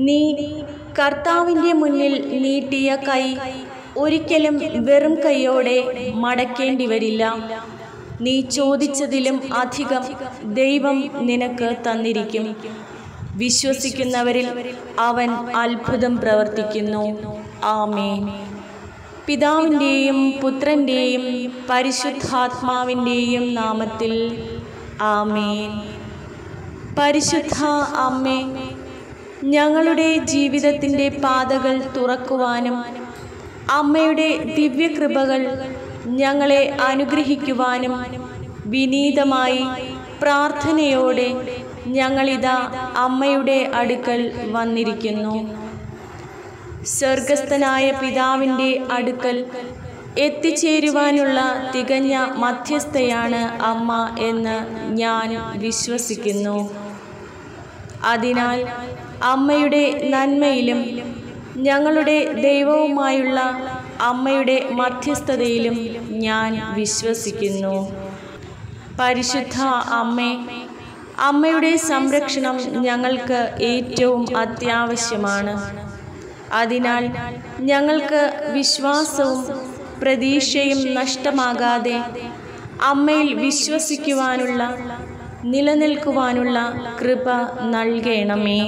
നീ കർത്താവിൻ്റെ മുന്നിൽ നീട്ടിയ കൈ ഒരിക്കലും വെറും കൈയോടെ മടക്കേണ്ടി വരില്ല നീ ചോദിച്ചതിലും അധികം ദൈവം നിനക്ക് തന്നിരിക്കും വിശ്വസിക്കുന്നവരിൽ അവൻ അത്ഭുതം പ്രവർത്തിക്കുന്നു ആമേൻ പിതാവിൻ്റെയും പുത്രൻ്റെയും പരിശുദ്ധാത്മാവിൻ്റെയും നാമത്തിൽ ആമേൻ പരിശുദ്ധ അമ്മേ ഞങ്ങളുടെ ജീവിതത്തിൻ്റെ പാതകൾ തുറക്കുവാനും അമ്മയുടെ ദിവ്യകൃപകൾ ഞങ്ങളെ അനുഗ്രഹിക്കുവാനും വിനീതമായി പ്രാർത്ഥനയോടെ ഞങ്ങളിതാ അമ്മയുടെ അടുക്കൽ വന്നിരിക്കുന്നു സ്വർഗസ്ഥനായ പിതാവിൻ്റെ അടുക്കൽ എത്തിച്ചേരുവാനുള്ള തികഞ്ഞ മധ്യസ്ഥയാണ് അമ്മ എന്ന് ഞാൻ വിശ്വസിക്കുന്നു അതിനാൽ അമ്മയുടെ നന്മയിലും ഞങ്ങളുടെ ദൈവവുമായുള്ള അമ്മയുടെ മധ്യസ്ഥതയിലും ഞാൻ വിശ്വസിക്കുന്നു പരിശുദ്ധ അമ്മേ അമ്മയുടെ സംരക്ഷണം ഞങ്ങൾക്ക് ഏറ്റവും അത്യാവശ്യമാണ് അതിനാൽ ഞങ്ങൾക്ക് വിശ്വാസവും പ്രതീക്ഷയും നഷ്ടമാകാതെ അമ്മയിൽ വിശ്വസിക്കുവാനുള്ള നിലനിൽക്കുവാനുള്ള കൃപ നൽകണമേ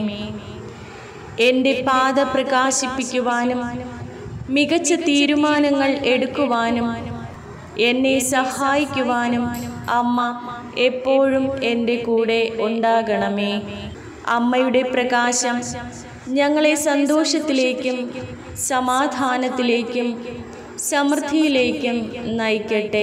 എൻ്റെ പാത പ്രകാശിപ്പിക്കുവാനും മികച്ച തീരുമാനങ്ങൾ എടുക്കുവാനും എന്നെ സഹായിക്കുവാനും അമ്മ എപ്പോഴും എൻ്റെ കൂടെ ഉണ്ടാകണമേ അമ്മയുടെ പ്രകാശം ഞങ്ങളെ സന്തോഷത്തിലേക്കും സമാധാനത്തിലേക്കും സമൃദ്ധിയിലേക്കും നയിക്കട്ടെ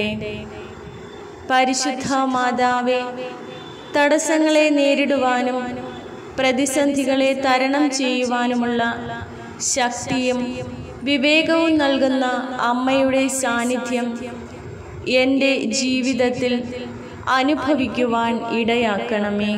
പരിശുദ്ധ മാതാവേ തടസ്സങ്ങളെ നേരിടുവാനും പ്രതിസന്ധികളെ തരണം ചെയ്യുവാനുമുള്ള ശക്തിയും വിവേകവും നൽകുന്ന അമ്മയുടെ സാന്നിധ്യം എൻ്റെ ജീവിതത്തിൽ അനുഭവിക്കുവാൻ ഇടയാക്കണമേ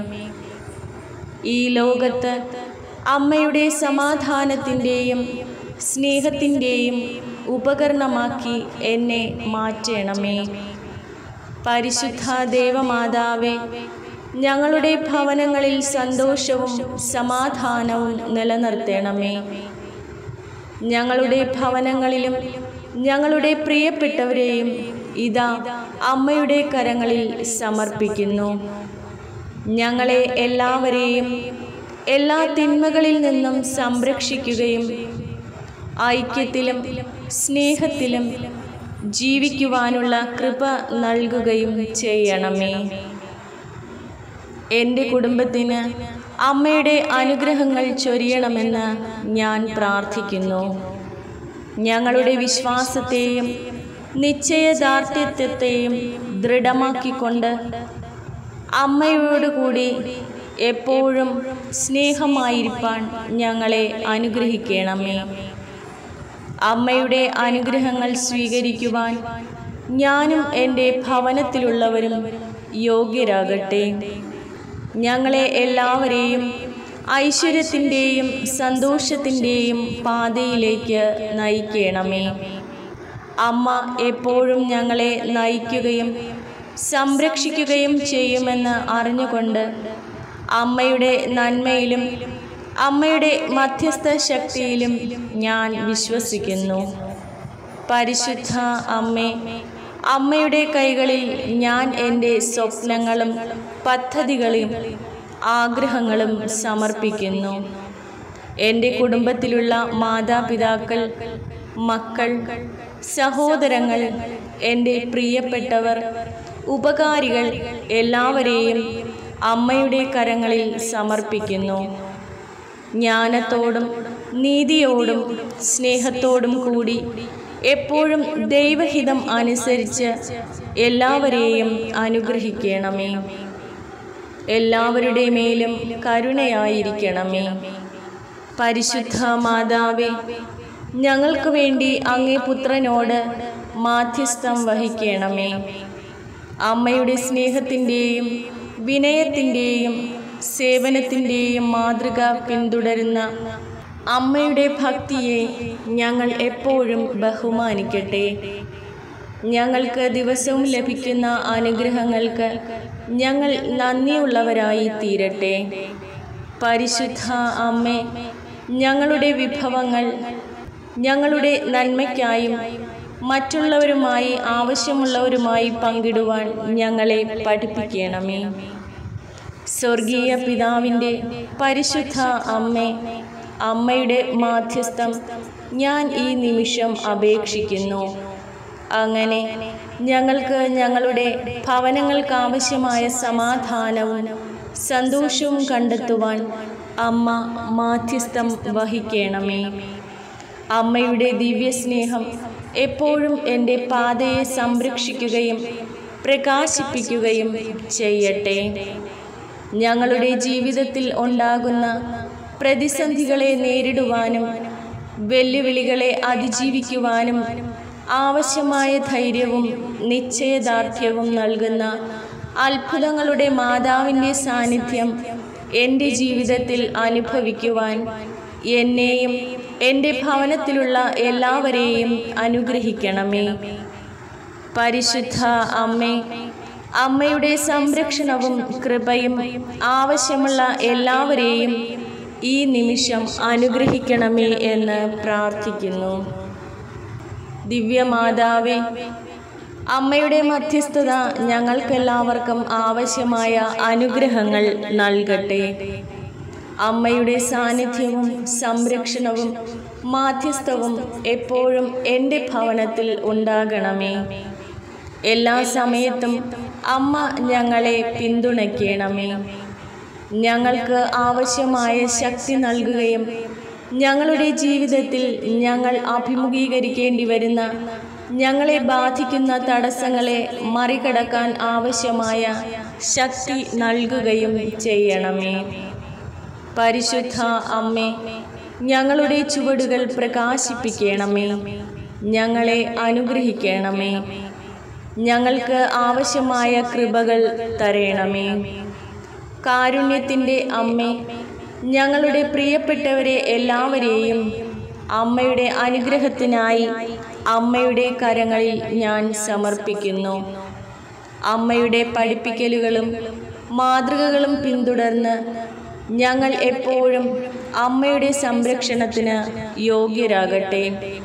ഈ ലോകത്ത് അമ്മയുടെ സമാധാനത്തിൻ്റെയും സ്നേഹത്തിൻ്റെയും ഉപകരണമാക്കി എന്നെ മാറ്റണമേ പരിശുദ്ധ ദേവമാതാവേ ഞങ്ങളുടെ ഭവനങ്ങളിൽ സന്തോഷവും സമാധാനവും നിലനിർത്തണമേ ഞങ്ങളുടെ ഭവനങ്ങളിലും ഞങ്ങളുടെ പ്രിയപ്പെട്ടവരെയും ഇതാ അമ്മയുടെ കരങ്ങളിൽ സമർപ്പിക്കുന്നു ഞങ്ങളെ എല്ലാവരെയും എല്ലാ തിന്മകളിൽ നിന്നും സംരക്ഷിക്കുകയും ഐക്യത്തിലും സ്നേഹത്തിലും ജീവിക്കുവാനുള്ള കൃപ നൽകുകയും ചെയ്യണമേ എൻ്റെ കുടുംബത്തിന് അമ്മയുടെ അനുഗ്രഹങ്ങൾ ചൊരിയണമെന്ന് ഞാൻ പ്രാർത്ഥിക്കുന്നു ഞങ്ങളുടെ വിശ്വാസത്തെയും നിശ്ചയദാർഢ്യത്വത്തെയും ദൃഢമാക്കിക്കൊണ്ട് അമ്മയോടുകൂടി എപ്പോഴും സ്നേഹമായിരിക്കാൻ ഞങ്ങളെ അനുഗ്രഹിക്കണമേ അമ്മയുടെ അനുഗ്രഹങ്ങൾ സ്വീകരിക്കുവാൻ ഞാനും എൻ്റെ ഭവനത്തിലുള്ളവരും യോഗ്യരാകട്ടെ ഞങ്ങളെ എല്ലാവരെയും ഐശ്വര്യത്തിൻ്റെയും സന്തോഷത്തിൻ്റെയും പാതയിലേക്ക് നയിക്കണമേ അമ്മ എപ്പോഴും ഞങ്ങളെ നയിക്കുകയും സംരക്ഷിക്കുകയും ചെയ്യുമെന്ന് അറിഞ്ഞുകൊണ്ട് അമ്മയുടെ നന്മയിലും അമ്മയുടെ മധ്യസ്ഥ ശക്തിയിലും ഞാൻ വിശ്വസിക്കുന്നു പരിശുദ്ധ അമ്മേ അമ്മയുടെ കൈകളിൽ ഞാൻ എൻ്റെ സ്വപ്നങ്ങളും പദ്ധതികളും ആഗ്രഹങ്ങളും സമർപ്പിക്കുന്നു എൻ്റെ കുടുംബത്തിലുള്ള മാതാപിതാക്കൾ മക്കൾ സഹോദരങ്ങൾ എൻ്റെ പ്രിയപ്പെട്ടവർ ഉപകാരികൾ എല്ലാവരെയും അമ്മയുടെ കരങ്ങളിൽ സമർപ്പിക്കുന്നു ജ്ഞാനത്തോടും നീതിയോടും സ്നേഹത്തോടും കൂടി എപ്പോഴും ദൈവഹിതം അനുസരിച്ച് എല്ലാവരെയും അനുഗ്രഹിക്കണമേ എല്ലാവരുടെ മേലും കരുണയായിരിക്കണമേ പരിശുദ്ധ മാതാവേ ഞങ്ങൾക്ക് വേണ്ടി അങ്ങേ പുത്രനോട് മാധ്യസ്ഥം വഹിക്കണമേ അമ്മയുടെ സ്നേഹത്തിൻ്റെയും വിനയത്തിൻ്റെയും സേവനത്തിൻ്റെയും മാതൃക പിന്തുടരുന്ന അമ്മയുടെ ഭക്തിയെ ഞങ്ങൾ എപ്പോഴും ബഹുമാനിക്കട്ടെ ഞങ്ങൾക്ക് ദിവസവും ലഭിക്കുന്ന അനുഗ്രഹങ്ങൾക്ക് ഞങ്ങൾ നന്ദിയുള്ളവരായി തീരട്ടെ പരിശുദ്ധ അമ്മേ ഞങ്ങളുടെ വിഭവങ്ങൾ ഞങ്ങളുടെ നന്മയ്ക്കായും മറ്റുള്ളവരുമായി ആവശ്യമുള്ളവരുമായി പങ്കിടുവാൻ ഞങ്ങളെ പഠിപ്പിക്കണമേ സ്വർഗീയ പിതാവിൻ്റെ പരിശുദ്ധ അമ്മേ അമ്മയുടെ മാധ്യസ്ഥം ഞാൻ ഈ നിമിഷം അപേക്ഷിക്കുന്നു അങ്ങനെ ഞങ്ങൾക്ക് ഞങ്ങളുടെ ഭവനങ്ങൾക്കാവശ്യമായ സമാധാനവും സന്തോഷവും കണ്ടെത്തുവാൻ അമ്മ മാധ്യസ്ഥം വഹിക്കണമേ അമ്മയുടെ ദിവ്യസ്നേഹം എപ്പോഴും എൻ്റെ പാതയെ സംരക്ഷിക്കുകയും പ്രകാശിപ്പിക്കുകയും ചെയ്യട്ടെ ഞങ്ങളുടെ ജീവിതത്തിൽ ഉണ്ടാകുന്ന പ്രതിസന്ധികളെ നേരിടുവാനും വെല്ലുവിളികളെ അതിജീവിക്കുവാനും ആവശ്യമായ ധൈര്യവും നിശ്ചയദാർഢ്യവും നൽകുന്ന അത്ഭുതങ്ങളുടെ മാതാവിൻ്റെ സാന്നിധ്യം എൻ്റെ ജീവിതത്തിൽ അനുഭവിക്കുവാൻ എന്നെയും എൻ്റെ ഭവനത്തിലുള്ള എല്ലാവരെയും അനുഗ്രഹിക്കണമേ പരിശുദ്ധ അമ്മേ അമ്മയുടെ സംരക്ഷണവും കൃപയും ആവശ്യമുള്ള എല്ലാവരെയും ഈ നിമിഷം അനുഗ്രഹിക്കണമേ എന്ന് പ്രാർത്ഥിക്കുന്നു ദിവ്യമാതാവേ അമ്മയുടെ മധ്യസ്ഥത ഞങ്ങൾക്കെല്ലാവർക്കും ആവശ്യമായ അനുഗ്രഹങ്ങൾ നൽകട്ടെ അമ്മയുടെ സാന്നിധ്യവും സംരക്ഷണവും മാധ്യസ്ഥവും എപ്പോഴും എൻ്റെ ഭവനത്തിൽ ഉണ്ടാകണമേ എല്ലാ സമയത്തും അമ്മ ഞങ്ങളെ പിന്തുണയ്ക്കണമേ ഞങ്ങൾക്ക് ആവശ്യമായ ശക്തി നൽകുകയും ഞങ്ങളുടെ ജീവിതത്തിൽ ഞങ്ങൾ അഭിമുഖീകരിക്കേണ്ടി വരുന്ന ഞങ്ങളെ ബാധിക്കുന്ന തടസ്സങ്ങളെ മറികടക്കാൻ ആവശ്യമായ ശക്തി നൽകുകയും ചെയ്യണമേ പരിശുദ്ധ അമ്മേ ഞങ്ങളുടെ ചുവടുകൾ പ്രകാശിപ്പിക്കണമേ ഞങ്ങളെ അനുഗ്രഹിക്കണമേ ഞങ്ങൾക്ക് ആവശ്യമായ കൃപകൾ തരയണമേ കാരുണ്യത്തിൻ്റെ അമ്മേ ഞങ്ങളുടെ പ്രിയപ്പെട്ടവരെ എല്ലാവരെയും അമ്മയുടെ അനുഗ്രഹത്തിനായി അമ്മയുടെ കരങ്ങളിൽ ഞാൻ സമർപ്പിക്കുന്നു അമ്മയുടെ പഠിപ്പിക്കലുകളും മാതൃകകളും പിന്തുടർന്ന് ഞങ്ങൾ എപ്പോഴും അമ്മയുടെ സംരക്ഷണത്തിന് യോഗ്യരാകട്ടെ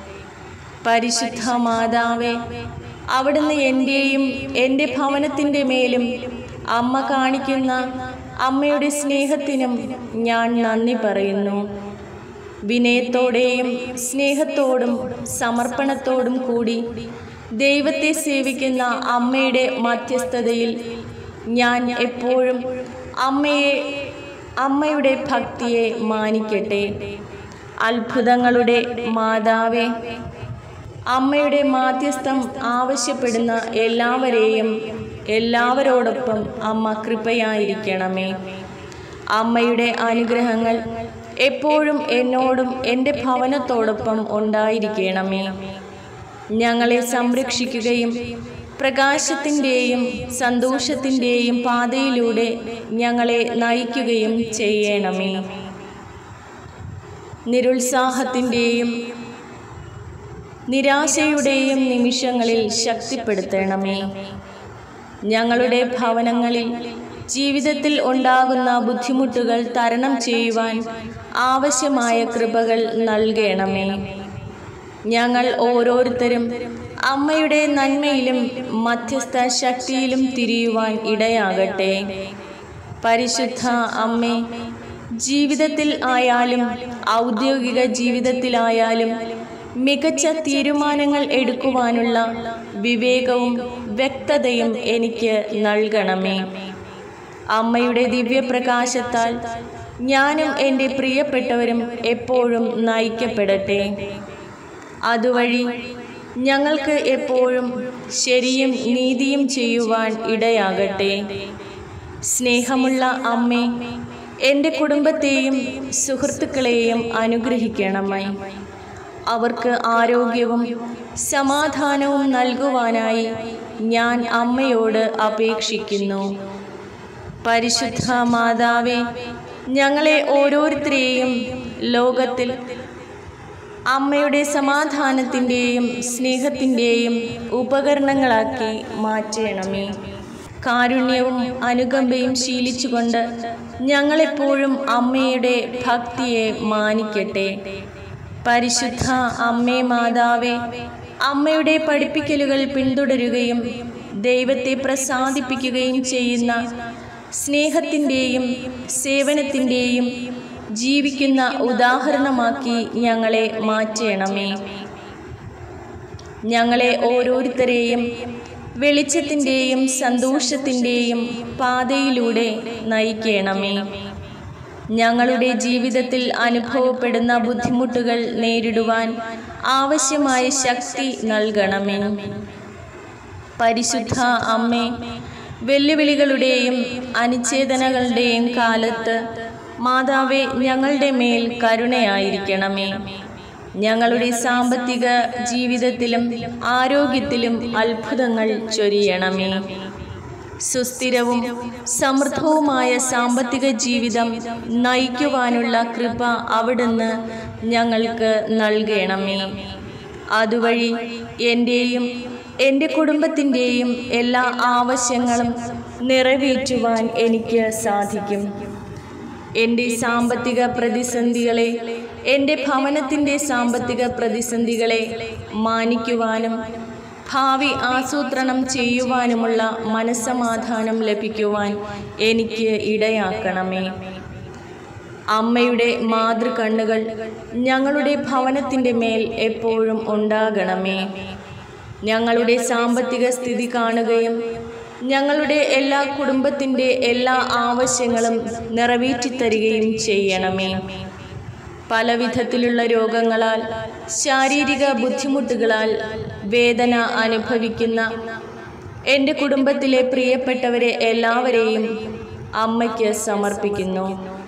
പരിശുദ്ധ മാതാവേ അവിടുന്ന് എൻ്റെയും എൻ്റെ ഭവനത്തിൻ്റെ മേലും അമ്മ കാണിക്കുന്ന അമ്മയുടെ സ്നേഹത്തിനും ഞാൻ നന്ദി പറയുന്നു വിനയത്തോടെയും സ്നേഹത്തോടും സമർപ്പണത്തോടും കൂടി ദൈവത്തെ സേവിക്കുന്ന അമ്മയുടെ മധ്യസ്ഥതയിൽ ഞാൻ എപ്പോഴും അമ്മയെ അമ്മയുടെ ഭക്തിയെ മാനിക്കട്ടെ അത്ഭുതങ്ങളുടെ മാതാവേ അമ്മയുടെ മാധ്യസ്ഥം ആവശ്യപ്പെടുന്ന എല്ലാവരെയും എല്ലാവരോടൊപ്പം അമ്മ കൃപയായിരിക്കണമേ അമ്മയുടെ അനുഗ്രഹങ്ങൾ എപ്പോഴും എന്നോടും എൻ്റെ ഭവനത്തോടൊപ്പം ഉണ്ടായിരിക്കണമേ ഞങ്ങളെ സംരക്ഷിക്കുകയും പ്രകാശത്തിൻ്റെയും സന്തോഷത്തിൻ്റെയും പാതയിലൂടെ ഞങ്ങളെ നയിക്കുകയും ചെയ്യണമേ നിരുത്സാഹത്തിൻ്റെയും നിരാശയുടെയും നിമിഷങ്ങളിൽ ശക്തിപ്പെടുത്തണമേ ഞങ്ങളുടെ ഭവനങ്ങളിൽ ജീവിതത്തിൽ ഉണ്ടാകുന്ന ബുദ്ധിമുട്ടുകൾ തരണം ചെയ്യുവാൻ ആവശ്യമായ കൃപകൾ നൽകണമേ ഞങ്ങൾ ഓരോരുത്തരും അമ്മയുടെ നന്മയിലും മധ്യസ്ഥ ശക്തിയിലും തിരിയുവാൻ ഇടയാകട്ടെ പരിശുദ്ധ അമ്മേ ജീവിതത്തിൽ ആയാലും ഔദ്യോഗിക ജീവിതത്തിലായാലും മികച്ച തീരുമാനങ്ങൾ എടുക്കുവാനുള്ള വിവേകവും വ്യക്തതയും എനിക്ക് നൽകണമേ അമ്മയുടെ ദിവ്യപ്രകാശത്താൽ ഞാനും എൻ്റെ പ്രിയപ്പെട്ടവരും എപ്പോഴും നയിക്കപ്പെടട്ടെ അതുവഴി ഞങ്ങൾക്ക് എപ്പോഴും ശരിയും നീതിയും ചെയ്യുവാൻ ഇടയാകട്ടെ സ്നേഹമുള്ള അമ്മേ എൻ്റെ കുടുംബത്തെയും സുഹൃത്തുക്കളെയും അനുഗ്രഹിക്കണമേ അവർക്ക് ആരോഗ്യവും സമാധാനവും നൽകുവാനായി ഞാൻ അമ്മയോട് അപേക്ഷിക്കുന്നു പരിശുദ്ധ മാതാവേ ഞങ്ങളെ ഓരോരുത്തരെയും ലോകത്തിൽ അമ്മയുടെ സമാധാനത്തിൻ്റെയും സ്നേഹത്തിൻ്റെയും ഉപകരണങ്ങളാക്കി മാറ്റണമേ കാരുണ്യവും അനുകമ്പയും ശീലിച്ചുകൊണ്ട് ഞങ്ങളെപ്പോഴും അമ്മയുടെ ഭക്തിയെ മാനിക്കട്ടെ പരിശുദ്ധ അമ്മേ മാതാവേ അമ്മയുടെ പഠിപ്പിക്കലുകൾ പിന്തുടരുകയും ദൈവത്തെ പ്രസാദിപ്പിക്കുകയും ചെയ്യുന്ന സ്നേഹത്തിൻ്റെയും സേവനത്തിൻ്റെയും ജീവിക്കുന്ന ഉദാഹരണമാക്കി ഞങ്ങളെ മാറ്റണമേ ഞങ്ങളെ ഓരോരുത്തരെയും വെളിച്ചത്തിൻ്റെയും സന്തോഷത്തിൻ്റെയും പാതയിലൂടെ നയിക്കണമേ ഞങ്ങളുടെ ജീവിതത്തിൽ അനുഭവപ്പെടുന്ന ബുദ്ധിമുട്ടുകൾ നേരിടുവാൻ ആവശ്യമായ ശക്തി നൽകണമേ പരിശുദ്ധ അമ്മേ വെല്ലുവിളികളുടെയും അനിശ്ചേതനകളുടെയും കാലത്ത് മാതാവേ ഞങ്ങളുടെ മേൽ കരുണയായിരിക്കണമേ ഞങ്ങളുടെ സാമ്പത്തിക ജീവിതത്തിലും ആരോഗ്യത്തിലും അത്ഭുതങ്ങൾ ചൊരിയണമേ സുസ്ഥിരവും സമൃദ്ധവുമായ സാമ്പത്തിക ജീവിതം നയിക്കുവാനുള്ള കൃപ അവിടുന്ന് ഞങ്ങൾക്ക് നൽകണമേ അതുവഴി എൻ്റെയും എൻ്റെ കുടുംബത്തിൻ്റെയും എല്ലാ ആവശ്യങ്ങളും നിറവേറ്റുവാൻ എനിക്ക് സാധിക്കും എൻ്റെ സാമ്പത്തിക പ്രതിസന്ധികളെ എൻ്റെ ഭവനത്തിൻ്റെ സാമ്പത്തിക പ്രതിസന്ധികളെ മാനിക്കുവാനും ഭാവി ആസൂത്രണം ചെയ്യുവാനുമുള്ള മനസ്സമാധാനം ലഭിക്കുവാൻ എനിക്ക് ഇടയാക്കണമേ അമ്മയുടെ മാതൃകണ്ണുകൾ ഞങ്ങളുടെ ഭവനത്തിൻ്റെ മേൽ എപ്പോഴും ഉണ്ടാകണമേ ഞങ്ങളുടെ സാമ്പത്തിക സ്ഥിതി കാണുകയും ഞങ്ങളുടെ എല്ലാ കുടുംബത്തിൻ്റെ എല്ലാ ആവശ്യങ്ങളും നിറവേറ്റിത്തരികയും ചെയ്യണമേ പല വിധത്തിലുള്ള രോഗങ്ങളാൽ ശാരീരിക ബുദ്ധിമുട്ടുകളാൽ വേദന അനുഭവിക്കുന്ന എൻ്റെ കുടുംബത്തിലെ പ്രിയപ്പെട്ടവരെ എല്ലാവരെയും അമ്മയ്ക്ക് സമർപ്പിക്കുന്നു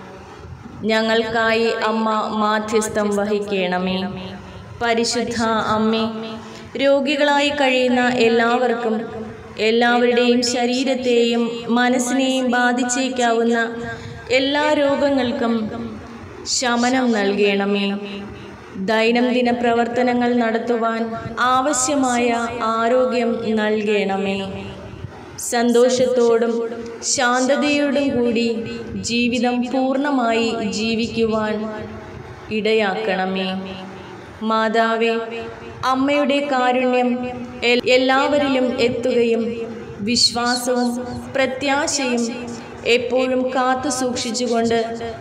ഞങ്ങൾക്കായി അമ്മ മാധ്യസ്ഥം വഹിക്കണമേ പരിശുദ്ധ അമ്മേ രോഗികളായി കഴിയുന്ന എല്ലാവർക്കും എല്ലാവരുടെയും ശരീരത്തെയും മനസ്സിനെയും ബാധിച്ചേക്കാവുന്ന എല്ലാ രോഗങ്ങൾക്കും ശമനം നൽകണമേ ദൈനംദിന പ്രവർത്തനങ്ങൾ നടത്തുവാൻ ആവശ്യമായ ആരോഗ്യം നൽകണമേ സന്തോഷത്തോടും ശാന്തതയോടും കൂടി ജീവിതം പൂർണ്ണമായി ജീവിക്കുവാൻ ഇടയാക്കണമേ മാതാവേ അമ്മയുടെ കാരുണ്യം എൽ- എല്ലാവരിലും എത്തുകയും വിശ്വാസവും പ്രത്യാശയും എപ്പോഴും കാത്തു സൂക്ഷിച്ചുകൊണ്ട്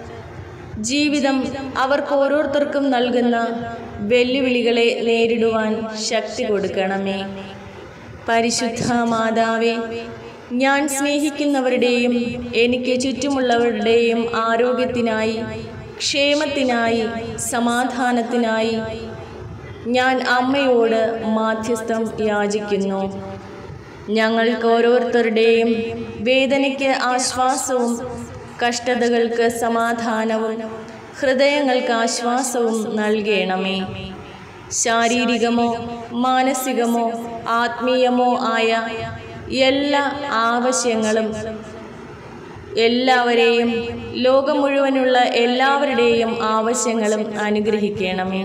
ജീവിതം അവർക്ക് ഓരോരുത്തർക്കും നൽകുന്ന വെല്ലുവിളികളെ നേരിടുവാൻ ശക്തി കൊടുക്കണമേ പരിശുദ്ധ മാതാവേ ഞാൻ സ്നേഹിക്കുന്നവരുടെയും എനിക്ക് ചുറ്റുമുള്ളവരുടെയും ആരോഗ്യത്തിനായി ക്ഷേമത്തിനായി സമാധാനത്തിനായി ഞാൻ അമ്മയോട് മാധ്യസ്ഥം യാചിക്കുന്നു ഞങ്ങൾക്ക് ഓരോരുത്തരുടെയും വേദനയ്ക്ക് ആശ്വാസവും കഷ്ടതകൾക്ക് സമാധാനവും ഹൃദയങ്ങൾക്ക് ആശ്വാസവും നൽകണമേ ശാരീരികമോ മാനസികമോ ആത്മീയമോ ആയ എല്ലാ ആവശ്യങ്ങളും എല്ലാവരെയും ലോകം മുഴുവനുള്ള എല്ലാവരുടെയും ആവശ്യങ്ങളും അനുഗ്രഹിക്കണമേ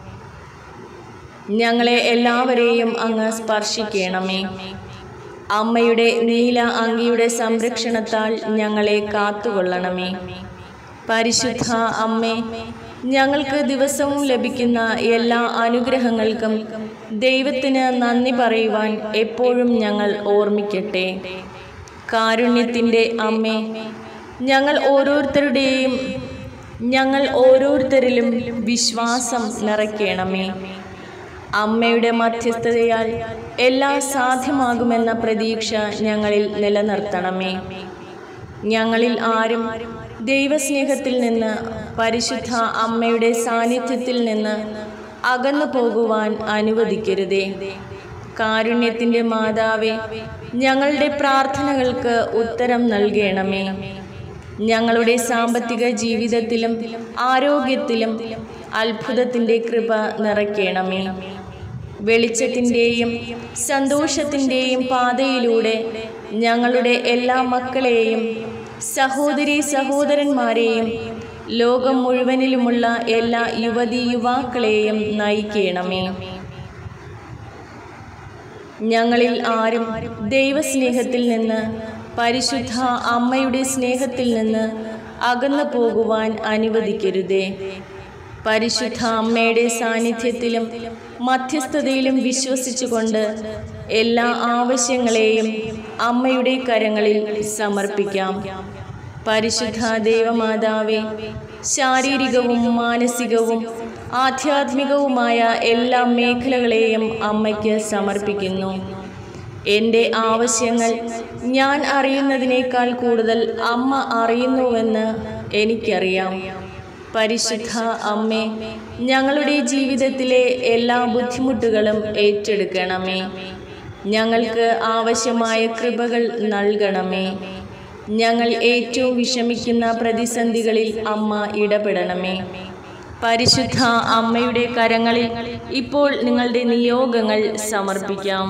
ഞങ്ങളെ എല്ലാവരെയും അങ്ങ് സ്പർശിക്കണമേ അമ്മയുടെ നീല അങ്കിയുടെ സംരക്ഷണത്താൽ ഞങ്ങളെ കാത്തുകൊള്ളണമേ പരിശുദ്ധ അമ്മേ ഞങ്ങൾക്ക് ദിവസവും ലഭിക്കുന്ന എല്ലാ അനുഗ്രഹങ്ങൾക്കും ദൈവത്തിന് നന്ദി പറയുവാൻ എപ്പോഴും ഞങ്ങൾ ഓർമ്മിക്കട്ടെ കാരുണ്യത്തിൻ്റെ അമ്മേ ഞങ്ങൾ ഓരോരുത്തരുടെയും ഞങ്ങൾ ഓരോരുത്തരിലും വിശ്വാസം നിറയ്ക്കണമേ അമ്മയുടെ മധ്യസ്ഥതയാൽ എല്ലാം സാധ്യമാകുമെന്ന പ്രതീക്ഷ ഞങ്ങളിൽ നിലനിർത്തണമേ ഞങ്ങളിൽ ആരും ദൈവസ്നേഹത്തിൽ നിന്ന് പരിശുദ്ധ അമ്മയുടെ സാന്നിധ്യത്തിൽ നിന്ന് അകന്നു പോകുവാൻ അനുവദിക്കരുതേ കാരുണ്യത്തിൻ്റെ മാതാവേ ഞങ്ങളുടെ പ്രാർത്ഥനകൾക്ക് ഉത്തരം നൽകണമേ ഞങ്ങളുടെ സാമ്പത്തിക ജീവിതത്തിലും ആരോഗ്യത്തിലും അത്ഭുതത്തിൻ്റെ കൃപ നിറയ്ക്കണമേ വെളിച്ചത്തിൻ്റെയും സന്തോഷത്തിൻ്റെയും പാതയിലൂടെ ഞങ്ങളുടെ എല്ലാ മക്കളെയും സഹോദരി സഹോദരന്മാരെയും ലോകം മുഴുവനിലുമുള്ള എല്ലാ യുവതി യുവാക്കളെയും നയിക്കണമേ ഞങ്ങളിൽ ആരും ദൈവസ്നേഹത്തിൽ നിന്ന് പരിശുദ്ധ അമ്മയുടെ സ്നേഹത്തിൽ നിന്ന് അകന്നു പോകുവാൻ അനുവദിക്കരുതേ പരിശുദ്ധ അമ്മയുടെ സാന്നിധ്യത്തിലും മധ്യസ്ഥതയിലും വിശ്വസിച്ചുകൊണ്ട് എല്ലാ ആവശ്യങ്ങളെയും അമ്മയുടെ കരങ്ങളിൽ സമർപ്പിക്കാം പരിശുദ്ധ ദേവമാതാവേ ശാരീരികവും മാനസികവും ആധ്യാത്മികവുമായ എല്ലാ മേഖലകളെയും അമ്മയ്ക്ക് സമർപ്പിക്കുന്നു എൻ്റെ ആവശ്യങ്ങൾ ഞാൻ അറിയുന്നതിനേക്കാൾ കൂടുതൽ അമ്മ അറിയുന്നുവെന്ന് എനിക്കറിയാം പരിശുദ്ധ അമ്മേ ഞങ്ങളുടെ ജീവിതത്തിലെ എല്ലാ ബുദ്ധിമുട്ടുകളും ഏറ്റെടുക്കണമേ ഞങ്ങൾക്ക് ആവശ്യമായ കൃപകൾ നൽകണമേ ഞങ്ങൾ ഏറ്റവും വിഷമിക്കുന്ന പ്രതിസന്ധികളിൽ അമ്മ ഇടപെടണമേ പരിശുദ്ധ അമ്മയുടെ കരങ്ങളിൽ ഇപ്പോൾ നിങ്ങളുടെ നിയോഗങ്ങൾ സമർപ്പിക്കാം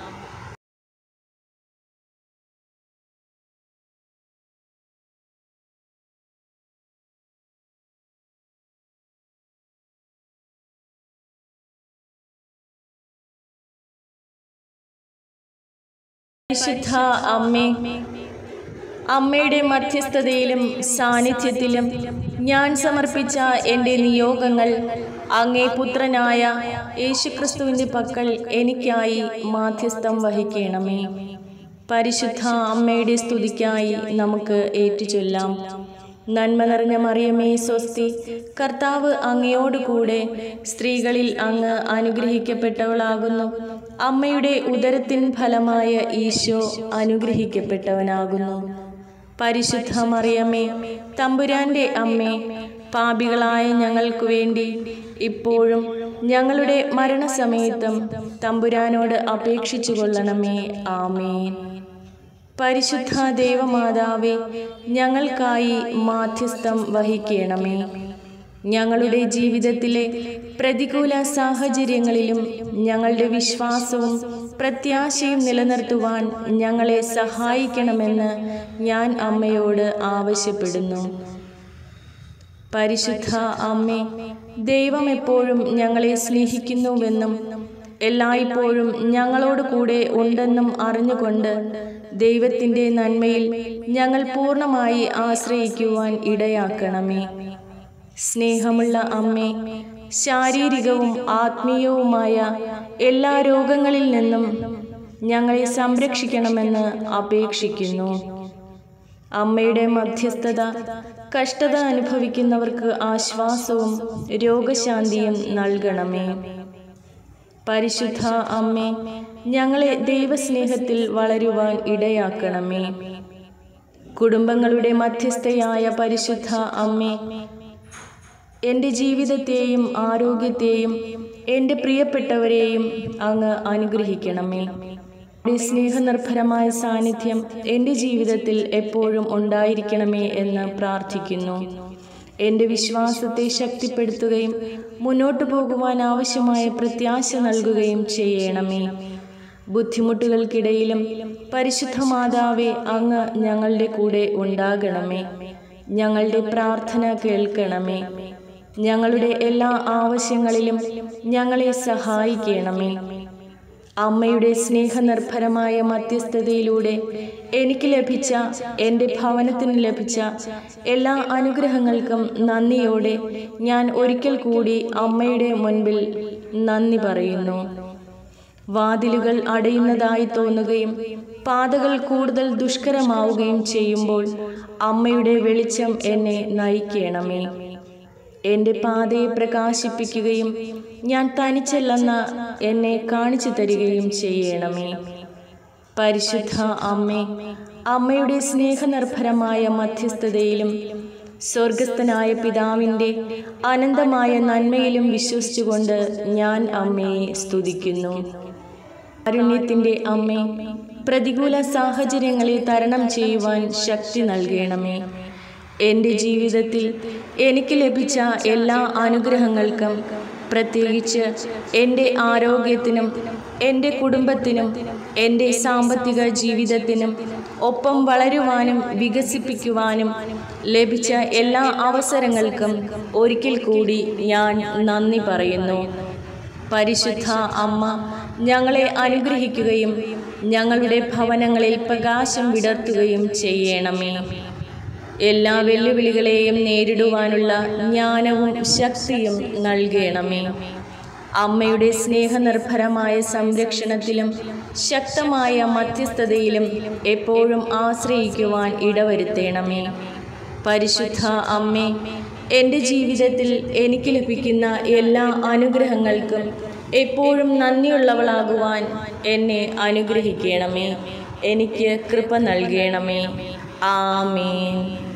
പരിശുദ്ധ അമ്മേ അമ്മയുടെ മധ്യസ്ഥതയിലും സാന്നിധ്യത്തിലും ഞാൻ സമർപ്പിച്ച എൻ്റെ നിയോഗങ്ങൾ അങ്ങേ പുത്രനായ യേശുക്രിസ്തുവിൻ്റെ പക്കൽ എനിക്കായി മാധ്യസ്ഥം വഹിക്കണമേ പരിശുദ്ധ അമ്മയുടെ സ്തുതിക്കായി നമുക്ക് ഏറ്റുചൊല്ലാം നന്മ നിറഞ്ഞ മറിയമേ സ്വസ്തി കർത്താവ് അങ്ങയോട് കൂടെ സ്ത്രീകളിൽ അങ്ങ് അനുഗ്രഹിക്കപ്പെട്ടവളാകുന്നു അമ്മയുടെ ഉദരത്തിൻ ഫലമായ ഈശോ അനുഗ്രഹിക്കപ്പെട്ടവനാകുന്നു പരിശുദ്ധ മറിയമേ തമ്പുരാന്റെ അമ്മേ പാപികളായ ഞങ്ങൾക്ക് വേണ്ടി ഇപ്പോഴും ഞങ്ങളുടെ മരണസമയത്തും തമ്പുരാനോട് അപേക്ഷിച്ചു കൊള്ളണമേ ആമേൻ പരിശുദ്ധ ദേവമാതാവേ ഞങ്ങൾക്കായി മാധ്യസ്ഥം വഹിക്കണമേ ഞങ്ങളുടെ ജീവിതത്തിലെ പ്രതികൂല സാഹചര്യങ്ങളിലും ഞങ്ങളുടെ വിശ്വാസവും പ്രത്യാശയും നിലനിർത്തുവാൻ ഞങ്ങളെ സഹായിക്കണമെന്ന് ഞാൻ അമ്മയോട് ആവശ്യപ്പെടുന്നു പരിശുദ്ധ അമ്മേ ദൈവം എപ്പോഴും ഞങ്ങളെ സ്നേഹിക്കുന്നുവെന്നും എല്ലായ്പ്പോഴും ഞങ്ങളോട് കൂടെ ഉണ്ടെന്നും അറിഞ്ഞുകൊണ്ട് ദൈവത്തിൻ്റെ നന്മയിൽ ഞങ്ങൾ പൂർണ്ണമായി ആശ്രയിക്കുവാൻ ഇടയാക്കണമേ സ്നേഹമുള്ള അമ്മേ ശാരീരികവും ആത്മീയവുമായ എല്ലാ രോഗങ്ങളിൽ നിന്നും ഞങ്ങളെ സംരക്ഷിക്കണമെന്ന് അപേക്ഷിക്കുന്നു അമ്മയുടെ മധ്യസ്ഥത കഷ്ടത അനുഭവിക്കുന്നവർക്ക് ആശ്വാസവും രോഗശാന്തിയും നൽകണമേ പരിശുദ്ധ അമ്മേ ഞങ്ങളെ ദൈവസ്നേഹത്തിൽ വളരുവാൻ ഇടയാക്കണമേ കുടുംബങ്ങളുടെ മധ്യസ്ഥയായ പരിശുദ്ധ അമ്മേ എൻ്റെ ജീവിതത്തെയും ആരോഗ്യത്തെയും എൻ്റെ പ്രിയപ്പെട്ടവരെയും അങ്ങ് അനുഗ്രഹിക്കണമേ ഈ സ്നേഹനിർഭരമായ സാന്നിധ്യം എൻ്റെ ജീവിതത്തിൽ എപ്പോഴും ഉണ്ടായിരിക്കണമേ എന്ന് പ്രാർത്ഥിക്കുന്നു എൻ്റെ വിശ്വാസത്തെ ശക്തിപ്പെടുത്തുകയും മുന്നോട്ടു പോകുവാൻ ആവശ്യമായ പ്രത്യാശ നൽകുകയും ചെയ്യണമേ ബുദ്ധിമുട്ടുകൾക്കിടയിലും പരിശുദ്ധ മാതാവെ അങ്ങ് ഞങ്ങളുടെ കൂടെ ഉണ്ടാകണമേ ഞങ്ങളുടെ പ്രാർത്ഥന കേൾക്കണമേ ഞങ്ങളുടെ എല്ലാ ആവശ്യങ്ങളിലും ഞങ്ങളെ സഹായിക്കണമേ അമ്മയുടെ സ്നേഹനിർഭരമായ മധ്യസ്ഥതയിലൂടെ എനിക്ക് ലഭിച്ച എൻ്റെ ഭവനത്തിന് ലഭിച്ച എല്ലാ അനുഗ്രഹങ്ങൾക്കും നന്ദിയോടെ ഞാൻ ഒരിക്കൽ കൂടി അമ്മയുടെ മുൻപിൽ നന്ദി പറയുന്നു വാതിലുകൾ അടയുന്നതായി തോന്നുകയും പാതകൾ കൂടുതൽ ദുഷ്കരമാവുകയും ചെയ്യുമ്പോൾ അമ്മയുടെ വെളിച്ചം എന്നെ നയിക്കണമേ എൻ്റെ പാതയെ പ്രകാശിപ്പിക്കുകയും ഞാൻ തനിച്ചല്ലെന്ന് എന്നെ കാണിച്ചു തരികയും ചെയ്യണമേ പരിശുദ്ധ അമ്മേ അമ്മയുടെ സ്നേഹനിർഭരമായ മധ്യസ്ഥതയിലും സ്വർഗസ്ഥനായ പിതാവിൻ്റെ അനന്തമായ നന്മയിലും വിശ്വസിച്ചുകൊണ്ട് ഞാൻ അമ്മയെ സ്തുതിക്കുന്നു കാരുണ്യത്തിൻ്റെ അമ്മേ പ്രതികൂല സാഹചര്യങ്ങളെ തരണം ചെയ്യുവാൻ ശക്തി നൽകണമേ എൻ്റെ ജീവിതത്തിൽ എനിക്ക് ലഭിച്ച എല്ലാ അനുഗ്രഹങ്ങൾക്കും പ്രത്യേകിച്ച് എൻ്റെ ആരോഗ്യത്തിനും എൻ്റെ കുടുംബത്തിനും എൻ്റെ സാമ്പത്തിക ജീവിതത്തിനും ഒപ്പം വളരുവാനും വികസിപ്പിക്കുവാനും ലഭിച്ച എല്ലാ അവസരങ്ങൾക്കും ഒരിക്കൽ കൂടി ഞാൻ നന്ദി പറയുന്നു പരിശുദ്ധ അമ്മ ഞങ്ങളെ അനുഗ്രഹിക്കുകയും ഞങ്ങളുടെ ഭവനങ്ങളിൽ പ്രകാശം വിടർത്തുകയും ചെയ്യണമേ എല്ലാ വെല്ലുവിളികളെയും നേരിടുവാനുള്ള ജ്ഞാനവും ശക്തിയും നൽകണമേ അമ്മയുടെ സ്നേഹനിർഭരമായ സംരക്ഷണത്തിലും ശക്തമായ മധ്യസ്ഥതയിലും എപ്പോഴും ആശ്രയിക്കുവാൻ ഇടവരുത്തേണമേ പരിശുദ്ധ അമ്മേ എൻ്റെ ജീവിതത്തിൽ എനിക്ക് ലഭിക്കുന്ന എല്ലാ അനുഗ്രഹങ്ങൾക്കും എപ്പോഴും നന്ദിയുള്ളവളാകുവാൻ എന്നെ അനുഗ്രഹിക്കണമേ എനിക്ക് കൃപ നൽകണമേ ആമേൻ